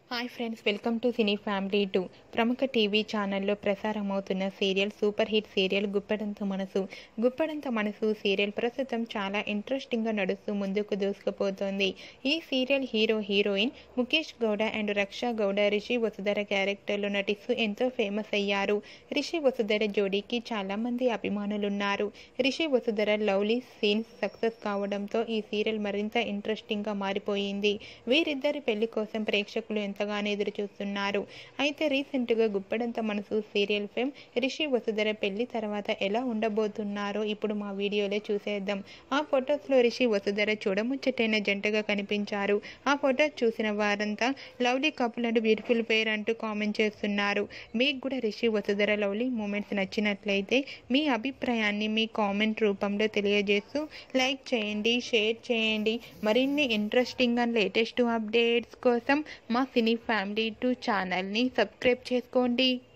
hi friends welcome to cine family two ప్రముఖ TV ఛానల్లో ప్రసారమవుతున్న serial super hit serial Guppedantha Manasu Guppedantha మనసు సీరియల్ ప్రస్తుతం చాలా ఇంట్రెస్టింగ్గా నడుస్తూ ముందుకు దూసుకుపోతోంది ఈ serial hero heroine Mukesh Gowda and Raksha Gowda Rishi Vasudhara క్యారెక్టర్లో నటిస్తూ ఎంతో ఫేమస్ అయ్యారు రిషి వసుధర జోడీకి చాలామంది అభిమానులున్నారు Rishi Vasudhara lovely scenes success కావడంతో ఈ సీరియల్ మరింత ఇంట్రెస్టింగ్గా మారిపోయింది వీరిద్దరి పెళ్లి కోసం ప్రేక్షకులు ఎంతగానో ఎదురు చూస్తున్నారు అయితే రీసెంట్గా గుప్పడంత మనసు సీరియల్ ఫేమ్ రిషి వసుధర పెళ్లి తర్వాత ఎలా ఉండబోతున్నారో ఇప్పుడు మా వీడియోలో చూసేద్దాం ఆ ఫొటోస్లో రిషి వసుధర చూడముచ్చటైన జంటగా కనిపించారు ఆ ఫొటోస్ చూసిన వారంతా lovely couple and beautiful pair అంటూ కామెంట్ చేస్తున్నారు మీకు కూడా రిషి వసుధర లవ్లీ మూమెంట్స్ నచ్చినట్లయితే మీ అభిప్రాయాన్ని మీ కామెంట్ రూపంలో తెలియజేస్తూ లైక్ చేయండి షేర్ చేయండి మరిన్ని ఇంట్రెస్టింగ్ అండ్ లేటెస్ట్ అప్డేట్స్ కోసం మా సినీ ఫ్యామిలీ టూ ఛానల్ని సబ్స్క్రైబ్ చేసుకోండి